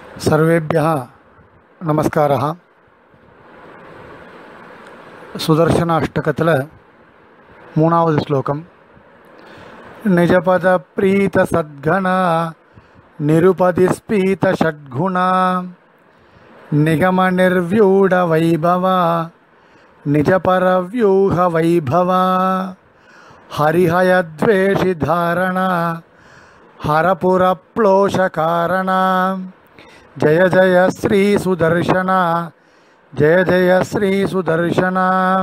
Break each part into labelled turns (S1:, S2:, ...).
S1: सर्वेभ्यः नमस्कारः சுதர்சன அஷ்டகத்தில் மூணாவது ஸ்லோகம் நிஜபத பிரீத சத்கணா நிருபதிஸ்பீத ஷட்குணா நிகம நிர்வியூட வைபவா நிஜபரவியூக வைபவா ஹரிஹயத்வேஷி தாரணா हरपुरप्लोषकारणा जय जय श्री सुदर्शना जय जय श्री सुदर्शना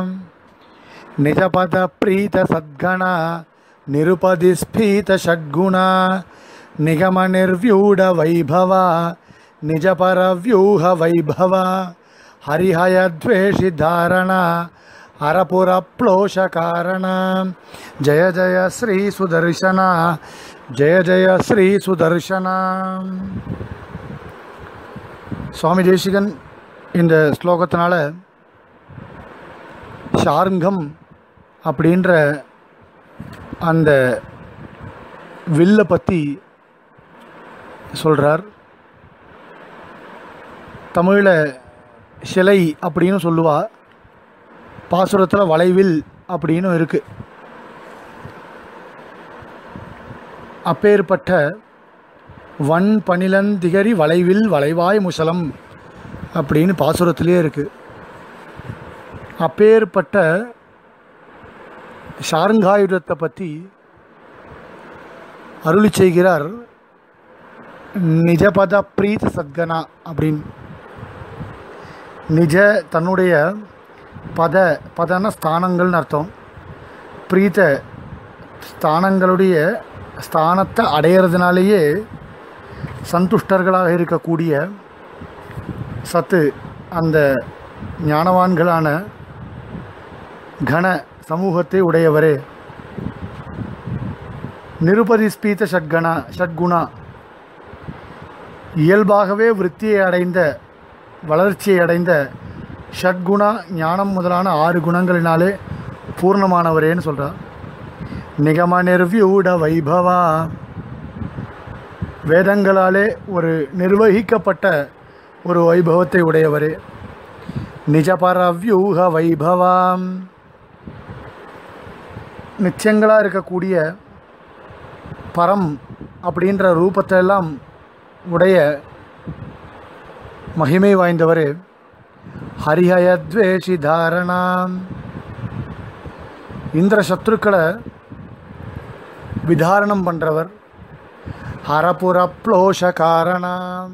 S1: निजपद प्रीत सद्गणा निरुपदि स्फीत षड्गुणा निगम निर्व्यूढ वैभवा निजपरव्यूह वैभवा हरिहयद्वेषि धारणा हरपुरप्लोषकारणा जय जय श्री सुदर्शना ஜெய ஜெய ஸ்ரீ சுதர்ஷனா சுவாமி தேசிகன் இந்த ஸ்லோகத்தினால ஷாருங்கம் அப்படின்ற அந்த வில்லை பற்றி சொல்கிறார் தமிழில் சிலை அப்படின்னு சொல்லுவா பாசுரத்தில் வளைவில் அப்படின்னு இருக்குது அப்பேற்பட்ட வன் பனிலந்திகரி வளைவில் வளைவாய் முசலம் அப்படின்னு பாசுரத்திலே இருக்குது அப்பேற்பட்ட ஷாருங்காயுதத்தை பற்றி அருளி செய்கிறார் நிஜபத பிரீத் சத்கனா அப்படின்னு நிஜ தன்னுடைய பத பதன ஸ்தானங்கள்னு அர்த்தம் பிரீத்த ஸ்தானங்களுடைய ஸ்தானத்தை அடையிறதுனாலேயே சந்துஷ்டர்களாக இருக்கக்கூடிய சத்து அந்த ஞானவான்களான கண சமூகத்தை உடையவரே நிருபதி ஸ்பீத ஷட்கணா ஷட்குணா இயல்பாகவே விருத்தியை அடைந்த வளர்ச்சியை அடைந்த ஷட்குணா ஞானம் முதலான ஆறு குணங்களினாலே பூர்ணமானவரேன்னு சொல்கிறார் நிகம நிர்வியூட வைபவா வேதங்களாலே ஒரு நிர்வகிக்கப்பட்ட ஒரு வைபவத்தை உடையவரே நிஜபரவியூக வைபவாம் நிச்சயங்களாக இருக்கக்கூடிய பரம் அப்படின்ற ரூபத்தை எல்லாம் உடைய மகிமை வாய்ந்தவரே ஹரிஹயத்வேஷி தாரணாம் இந்திர சத்ருக்களை விதாரணம் பண்ணுறவர் ஹரபுர ப்ளோஷ காரணம்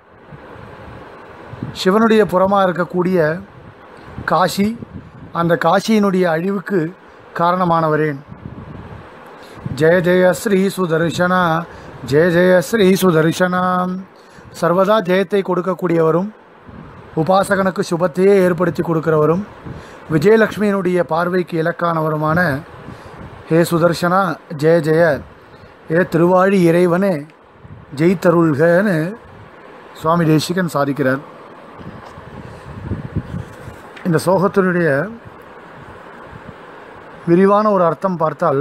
S1: சிவனுடைய புறமாக இருக்கக்கூடிய காசி அந்த காசியினுடைய அழிவுக்கு காரணமானவரேன் ஜெய ஜெய ஸ்ரீ சுதர்ஷனா ஜெய ஜெய ஸ்ரீ சுதர்ஷனா சர்வதா ஜெயத்தை கொடுக்கக்கூடியவரும் உபாசகனுக்கு சுபத்தையே ஏற்படுத்தி கொடுக்கிறவரும் விஜயலக்ஷ்மியினுடைய பார்வைக்கு இலக்கானவருமான ஹே சுதர்ஷனா ஜெய ஜெய ஏ திருவாழி இறைவனே ஜெய்தருள்கன்னு சுவாமி தேசிகன் சாதிக்கிறார் இந்த சோகத்தினுடைய விரிவான ஒரு அர்த்தம் பார்த்தால்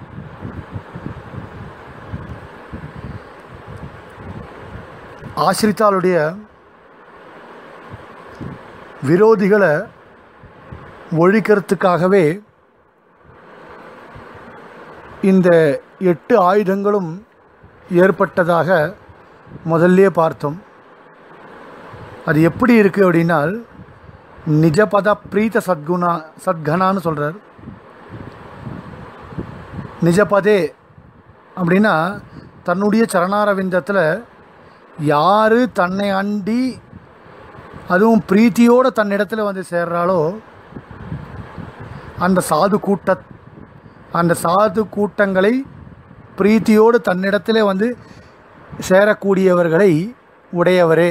S1: ஆசிரித்தாளுடைய விரோதிகளை ஒழிக்கிறதுக்காகவே இந்த எட்டு ஆயுதங்களும் ஏற்பட்டதாக முதல்லே பார்த்தோம் அது எப்படி இருக்குது அப்படின்னால் நிஜபத பிரீத சத்குணா சத்கனான்னு சொல்கிறார் நிஜபதே அப்படின்னா தன்னுடைய சரணாரவிந்தத்தில் யார் தன்னை அண்டி அதுவும் பிரீத்தியோடு தன்னிடத்தில் வந்து சேர்றாளோ அந்த சாது கூட்ட அந்த சாது கூட்டங்களை பிரீத்தியோடு தன்னிடத்திலே வந்து சேரக்கூடியவர்களை உடையவரே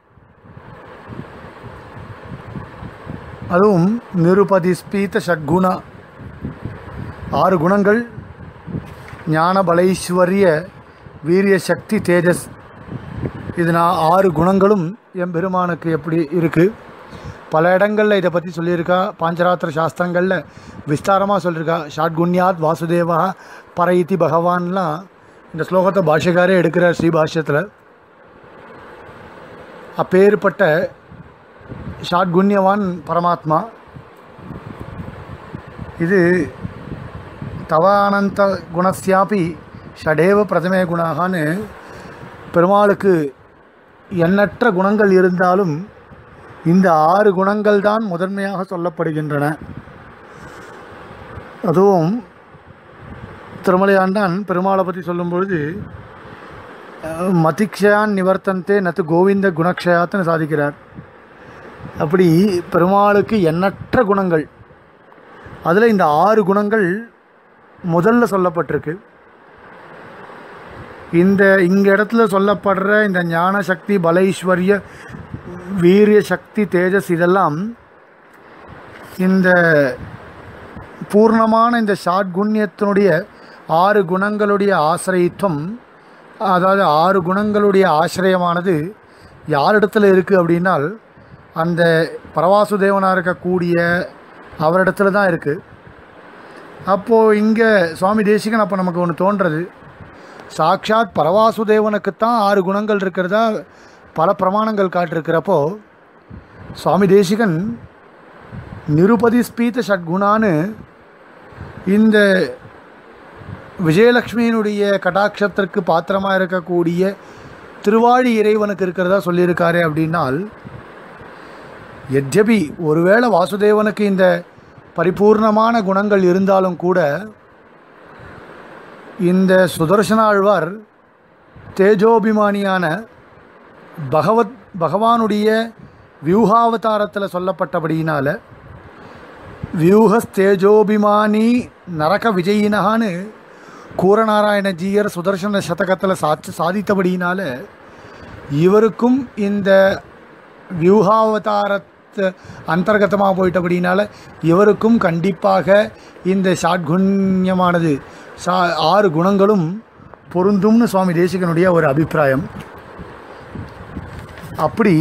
S1: அதுவும் நிருபதி ஸ்பீத ஷட்குணா ஆறு குணங்கள் ஞான பலைஸ்வரிய வீரிய சக்தி தேஜஸ் இது நான் ஆறு குணங்களும் எம்பெருமானுக்கு எப்படி இருக்குது பல இடங்களில் இதை பற்றி சொல்லியிருக்கா பாஞ்சராத்திர சாஸ்திரங்களில் விஸ்தாரமாக சொல்லியிருக்கா ஷாட்குண்யாத் வாசுதேவா பரைத்தி பகவான்லாம் இந்த ஸ்லோகத்தை பாஷ்யக்காரே எடுக்கிறார் ஸ்ரீபாஷ்யத்தில் அப்பேற்பட்ட ஷாட்குண்யவான் பரமாத்மா இது தவானந்த குணஸ்யாபி ஷடேவ பிரதமே குணாகான்னு பெருமாளுக்கு எண்ணற்ற குணங்கள் இருந்தாலும் இந்த ஆறு குணங்கள் தான் முதன்மையாக சொல்லப்படுகின்றன அதுவும் திருமலையாண்டான் பெருமாளை பற்றி சொல்லும் பொழுது அஹ், மதிக்ஷயான் நிவர்த்தந்தே நத்து கோவிந்த குணக்ஷயாத்துன்னு சாதிக்கிறார் அப்படி பெருமாளுக்கு எண்ணற்ற குணங்கள் அதில் இந்த ஆறு குணங்கள் முதல்ல சொல்லப்பட்டிருக்கு இந்த இங்க இடத்துல சொல்லப்படுற இந்த ஞான சக்தி பலைஸ்வர்ய வீரிய சக்தி தேஜஸ் இதெல்லாம் இந்த பூர்ணமான இந்த ஷாட்குண்யத்தினுடைய ஆறு குணங்களுடைய ஆசிரியத்துவம் அதாவது ஆறு குணங்களுடைய ஆசிரியமானது யாரிடத்துல இருக்குது அப்படின்னால் அந்த பரவாசுதேவனாக இருக்கக்கூடிய அவரிடத்துல தான் இருக்குது அப்போது இங்கே சுவாமி தேசிகன் அப்போ நமக்கு ஒன்று தோன்றது சாக்ஷாத் பரவாசுதேவனுக்குத்தான் ஆறு குணங்கள் இருக்கிறதா பல பிரமாணங்கள் காட்டிருக்கிறப்போ சுவாமி தேசிகன் நிருபதி ஸ்பீத ஷட்குணான்னு இந்த விஜயலக்ஷ்மியினுடைய கடாட்சத்திற்கு பாத்திரமாக இருக்கக்கூடிய திருவாழி இறைவனுக்கு இருக்கிறதா சொல்லியிருக்காரு அப்படின்னால் எத்யபி ஒருவேளை வாசுதேவனுக்கு இந்த பரிபூர்ணமான குணங்கள் இருந்தாலும் கூட இந்த சுதர்சன ஆழ்வார் தேஜோபிமானியான பகவத் பகவானுடைய வியூகாவதாரத்தில் சொல்லப்பட்டபடியினால வியூகஸ் தேஜோபிமானி நரக விஜயினகான்னு கூரநாராயணஜீயர் சுதர்சன சதகத்தில் சாட்சி சாதித்தபடியினால இவருக்கும் இந்த வியூகாவதாரத்தை அந்தர்கதமாக போயிட்டபடினால இவருக்கும் கண்டிப்பாக இந்த ஷாட்குண்யமானது சா ஆறு குணங்களும் பொருந்தும்னு சுவாமி தேசிகனுடைய ஒரு அபிப்பிராயம் அப்படி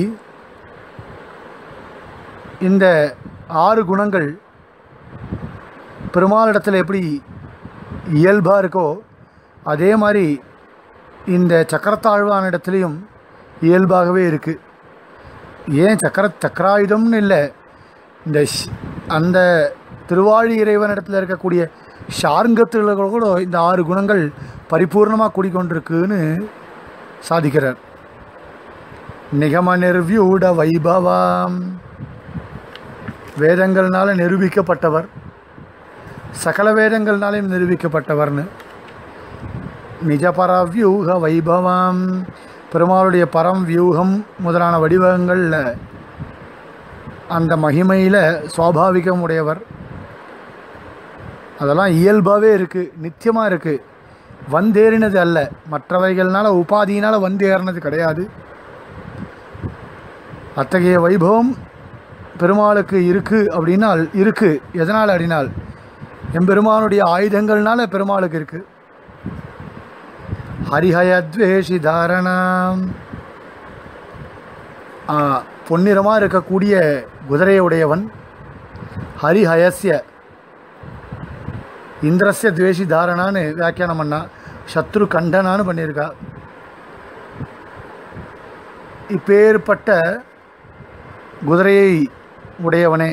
S1: இந்த ஆறு குணங்கள் பெருமாளிடத்தில் எப்படி இயல்பாக இருக்கோ அதே மாதிரி இந்த சக்கரத்தாழ்வான இடத்துலையும் இயல்பாகவே இருக்குது ஏன் சக்கர சக்கராயுதம்னு இல்லை இந்த ஷ்- அந்த திருவாழி இறைவனிடத்தில் இருக்கக்கூடிய ஷார்ங்கத்தில் கூட இந்த ஆறு குணங்கள் பரிபூர்ணமாக குடிக்கொண்டிருக்குன்னு சாதிக்கிறார் நிகம நிர்வியூட வைபவாம் வேதங்கள்னால நிரூபிக்கப்பட்டவர் சகல வேதங்கள்னாலையும் நிரூபிக்கப்பட்டவர்னு நிஜபர வியூக வைபவம் பெருமாளுடைய பரம் வியூகம் முதலான வடிவங்களில் அந்த மகிமையில் சுவாபாவிகம் உடையவர் அதெல்லாம் இயல்பாகவே இருக்குது நித்தியமாக இருக்குது வந்தேறினது அல்ல மற்றவைகள்னால உபாதியினால் வந்தேறினது கிடையாது அத்தகைய வைபவம் பெருமாளுக்கு இருக்குது அப்படின்னால் இருக்குது எதனால் அப்படின்னால் எம்பெருமானுடைய ஆயுதங்கள்னால பெருமாளுக்கு இருக்குது ஹரிஹயத்வேஷி தாரணம் பொன்னிறமாக இருக்கக்கூடிய குதிரையுடையவன் ஹரிஹயஸ்ய இந்திரஸ்ய துவேஷி தாரணான்னு வியாக்கியானம் பண்ணா சத்ரு கண்டனான்னு பண்ணியிருக்கா இப்பேற்பட்ட குதிரையை உடையவனே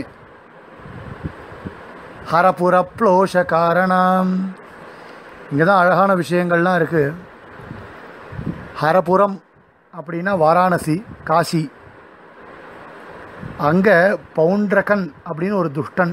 S1: ஹரபுர ப்ளோஷ காரணம் இங்கே தான் அழகான விஷயங்கள்லாம் இருக்குது ஹரபுரம் அப்படின்னா வாராணசி காசி அங்கே பவுண்ட்ரகன் அப்படின்னு ஒரு துஷ்டன்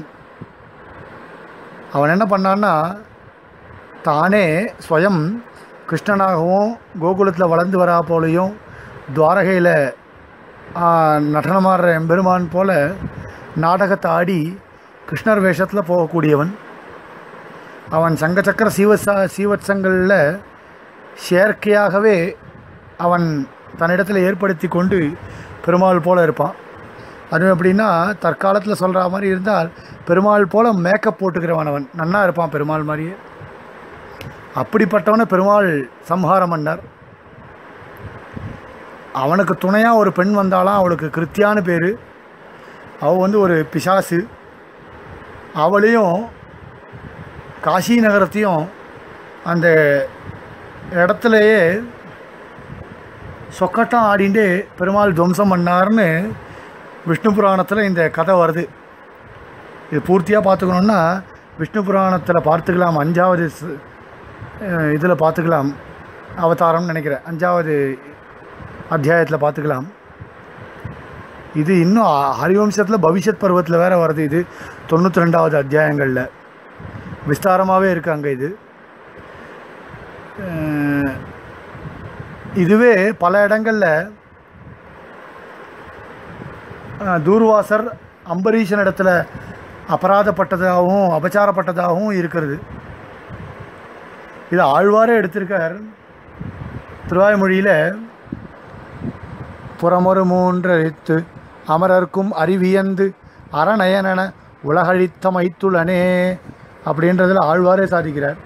S1: அவன் என்ன பண்ணான்னா தானே ஸ்வயம் கிருஷ்ணனாகவும் கோகுலத்தில் வளர்ந்து வரா போலையும் துவாரகையில் நடனமாடுற எம்பெருமான் போல நாடகத்தை ஆடி கிருஷ்ணர் வேஷத்தில் போகக்கூடியவன் அவன் சங்கச்சக்கர சீவச சீவத்சங்களில் செயற்கையாகவே அவன் தன்னிடத்தில் ஏற்படுத்தி கொண்டு பெருமாள் போல இருப்பான் அது எப்படின்னா தற்காலத்தில் சொல்கிற மாதிரி இருந்தால் பெருமாள் போல மேக்கப் போட்டுக்கிறவன் அவன் நன்னா இருப்பான் பெருமாள் மாதிரியே அப்படிப்பட்டவனை பெருமாள் சம்ஹாரம் பண்ணார் அவனுக்கு துணையாக ஒரு பெண் வந்தாலாம் அவளுக்கு கிருத்தியான்னு பேர் அவள் வந்து ஒரு பிசாசு அவளையும் காசி நகரத்தையும் அந்த இடத்துலையே சொக்கட்டம் ஆடிண்டே பெருமாள் துவம்சம் பண்ணார்னு விஷ்ணு புராணத்தில் இந்த கதை வருது இது பூர்த்தியாக பார்த்துக்கணுன்னா விஷ்ணு புராணத்தில் பார்த்துக்கலாம் அஞ்சாவது இதில் பார்த்துக்கலாம் அவதாரம்னு நினைக்கிறேன் அஞ்சாவது அத்தியாயத்தில் பார்த்துக்கலாம் இது இன்னும் அ- ஹரிவம்சத்தில் பவிஷ்யத் பருவத்தில் வேற வருது இது தொண்ணூற்றி ரெண்டாவது அத்தியாயங்களில் விஸ்தாரமாகவே இருக்குது அங்கே இது அஹ், இதுவே பல இடங்களில் அஹ், தூர்வாசர் அம்பரீஷன் இடத்துல அபராதப்பட்டதாகவும் அபச்சாரப்பட்டதாகவும் இருக்கிறது இது ஆழ்வாரே எடுத்திருக்கார் திருவாய்மொழியில் புறமொரு மூன்றழித்து அமரர்க்கும் அறிவியந்து அறநயனன உலகழித்த மைத்துளனே அப்படின்றதுல ஆழ்வாரே சாதிக்கிறார்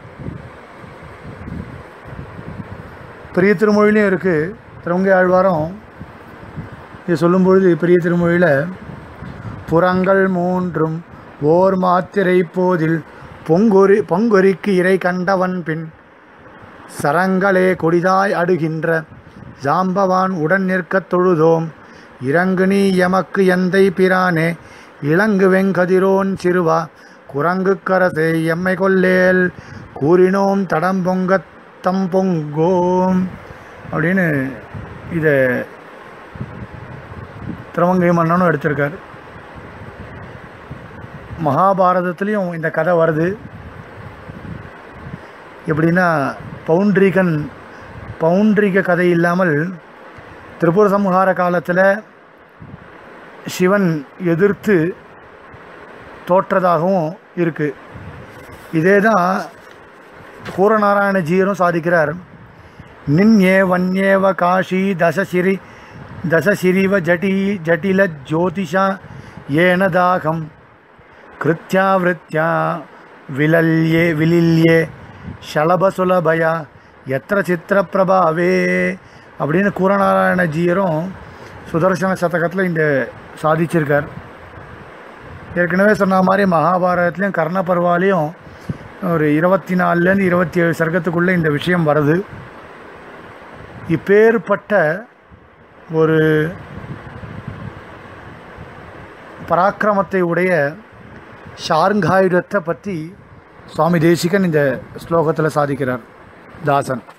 S1: பெரிய திருமொழிலையும் இருக்குது திருவங்கை ஆழ்வாரும் இது சொல்லும் பொழுது பெரிய திருமொழியில் புறங்கள் மூன்றும் ஓர் மாத்திரை போதில் பொங்கொரி பொங்கொரிக்கு இறை கண்டவன் பின் சரங்களே கொடிதாய் அடுகின்ற ஜாம்பவான் உடன் நிற்கத் தொழுதோம் இறங்கு நீ எமக்கு எந்தை பிரானே இளங்கு வெங்கதிரோன் சிறுவா குரங்கு கரசே எம்மை கொல்லேல் கூறினோம் தடம் பொங்கத் தம் பொங்கோம் அப்படின்னு இதை திருவங்கை மன்னனும் எடுத்திருக்கார் மகாபாரதத்துலேயும் இந்த கதை வருது எப்படின்னா பவுண்ட்ரிகன் பவுண்ட்ரிக கதை இல்லாமல் திரிபுர சம்ஹார காலத்தில் சிவன் எதிர்த்து தோற்றதாகவும் இருக்குது இதே தான் கூரநாராயணஜீயரும் சாதிக்கிறார் நின்யே வன்யேவ காஷி தசசிரி தசசிரிவ ஜட்டி ஜட்டில ஜோதிஷா ஏன தாகம் கிருத்யா விருத்யா விலல்யே விலில்யே ஷலபசுலபயா எத்திர சித்திர பிரபாவே அப்படின்னு கூரநாராயணஜீயரும் சுதர்சன சதகத்தில் இந்த சாதிச்சிருக்கார் ஏற்கனவே சொன்ன மாதிரி மகாபாரதத்துலேயும் கர்ண பர்வாலையும் ஒரு இருபத்தி நாலுலேருந்து இருபத்தி ஏழு சர்க்கத்துக்குள்ளே இந்த விஷயம் வருது இப்பேற்பட்ட ஒரு பராக்கிரமத்தை உடைய ஷார்ங்காயுதத்தை பற்றி சுவாமி தேசிகன் இந்த ஸ்லோகத்தில் சாதிக்கிறார் தாசன்